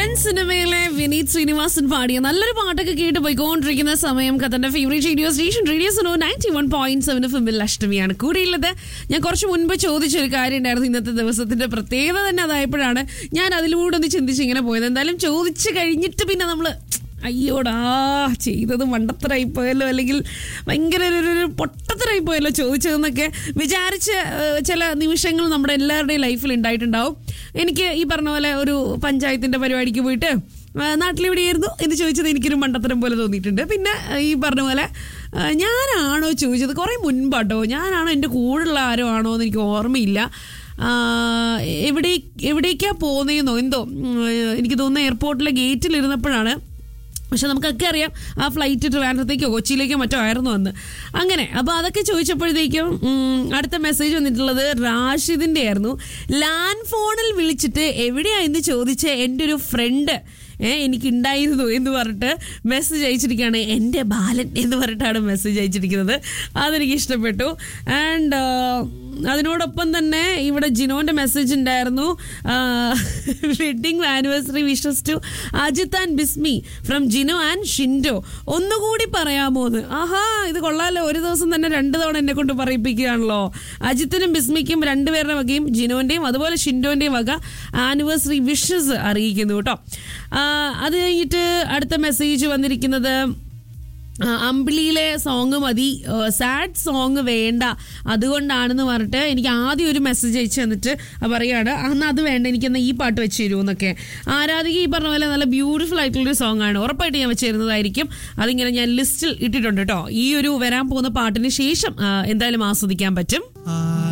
lion സിനിമയിലെ വിനീത് ശ്രീനിവാസൻ പാടിയ നല്ലൊരു പാട്ടൊക്കെ കേട്ട് പോയിക്കൊണ്ടിരിക്കുന്ന സമയം കഥന്റെ favourite radio station radio so ninety one point seven ഫിമിൽ അഷ്ടമിയാണ് കൂടിയുള്ളത് ഞാൻ കുറച്ച് മുൻപ് ചോദിച്ചൊരു കാര്യം ഉണ്ടായിരുന്നു ഇന്നത്തെ ദിവസത്തിന്റെ പ്രത്യേകത തന്നെ അതായപ്പോഴാണ് ഞാൻ അതിലൂടെ ഒന്ന് ചിന്തിച്ച് ഇങ്ങനെ പോയത് എന്തായാലും ചോദിച്ചു കഴിഞ്ഞിട്ട് പിന്നെ നമ്മൾ അയ്യോടാ ചെയ്തത് മണ്ടത്തരായി പോയല്ലോ അല്ലെങ്കിൽ ഭയങ്കര ഒരു- ഒരു ഒരു പൊട്ടത്തരായി പോയല്ലോ ചോദിച്ചതെന്നൊക്കെ വിചാരിച്ച ഏഹ്, ചില നിമിഷങ്ങൾ നമ്മുടെ എല്ലാവരുടെയും ലൈഫിൽ ഉണ്ടായിട്ടുണ്ടാവും എനിക്ക് ഈ പറഞ്ഞ പോലെ ഒരു പഞ്ചായത്തിന്റെ പരിപാടിക്ക് പോയിട്ട് ആ, നാട്ടിലെവിടെയായിരുന്നു എന്ന് ചോദിച്ചത് എനിക്കൊരു മണ്ടത്തരം പോലെ തോന്നിയിട്ടുണ്ട് പിന്നെ ആ, ഈ പറഞ്ഞ പോലെ ആ, ഞാനാണോ ചോദിച്ചത് കുറേ മുൻപാട്ടോ ഞാനാണോ എൻ്റെ കൂടെയുള്ള ആരോ ആണോ എന്ന് എനിക്ക് ഓർമ്മയില്ല ആ, എവിടെ എവിടേക്കാ പോകുന്നതെന്നോ എന്തോ ഉം, എനിക്ക് തോന്നുന്നു എയർപോർട്ടിലെ ഗേറ്റിൽ ഇരുന്നപ്പോഴാണ് പക്ഷെ നമുക്കൊക്കെ അറിയാം ആ ഫ്ലൈറ്റ് ട്രിവാൻഡ്രത്തേക്കോ കൊച്ചിയിലേക്കോ മറ്റോ ആയിരുന്നു അന്ന് അങ്ങനെ അപ്പോൾ അതൊക്കെ ചോദിച്ചപ്പോഴത്തേക്കും ഉം, അടുത്ത മെസ്സേജ് വന്നിട്ടുള്ളത് റാഷിദിൻ്റെ ആയിരുന്നു ലാൻഡ് ഫോണിൽ വിളിച്ചിട്ട് എവിടെയാ എന്ന് ചോദിച്ച എൻ്റെ ഒരു ഫ്രണ്ട് ഏ എനിക്കുണ്ടായിരുന്നു എന്ന് പറഞ്ഞിട്ട് മെസ്സേജ് അയച്ചിരിക്കുകയാണ് എൻ്റെ ബാലൻ എന്ന് പറഞ്ഞിട്ടാണ് മെസ്സേജ് അയച്ചിരിക്കുന്നത് അതെനിക്ക് ഇഷ്ടപ്പെട്ടു ആൻഡ് അതിനോടൊപ്പം തന്നെ ഇവിടെ ജിനോന്റെ മെസ്സേജ് ഉണ്ടായിരുന്നു wedding anniversary wishes to Ajith and Bismi from Jino and Shindo ഒന്നുകൂടി പറയാമോ എന്ന് ആഹാ ഇത് കൊള്ളാലോ ഒരു ദിവസം തന്നെ രണ്ട് തവണ എന്നെ കൊണ്ട് പറയിപ്പിക്കുകയാണല്ലോ അജിത്തിനും ബിസ്മിക്കും രണ്ടുപേരുടെ വകയും ജിനോന്റെയും അതുപോലെ ഷിൻഡോന്റെയും വക ആനിവേഴ്സറി വിഷസ് അറിയിക്കുന്നു കേട്ടോ ആ, അത് കഴിഞ്ഞിട്ട് അടുത്ത മെസ്സേജ് വന്നിരിക്കുന്നത് ആ, അമ്പിളിയിലെ സോങ് മതി സാഡ് സോങ് വേണ്ട അതുകൊണ്ടാണെന്ന് പറഞ്ഞിട്ട് എനിക്ക് ആദ്യം ഒരു മെസ്സേജ് അയച്ചു തന്നിട്ട് പറയാണ് അന്ന് അത് വേണ്ട എനിക്കെന്നാ ഈ പാട്ട് വെച്ച് തരൂ എന്നൊക്കെ ആരാധിക ഈ പറഞ്ഞ പോലെ നല്ല ബ്യൂട്ടിഫുൾ ആയിട്ടുള്ളൊരു സോങ് ആണ് ഉറപ്പായിട്ട് ഞാൻ വെച്ച് തരുന്നതായിരിക്കും അതിങ്ങനെ ഞാൻ ലിസ്റ്റിൽ ഇട്ടിട്ടുണ്ട് കേട്ടോ ഈ ഒരു വരാൻ പോകുന്ന പാട്ടിന് ശേഷം ആ, എന്തായാലും ആസ്വദിക്കാൻ പറ്റും ആ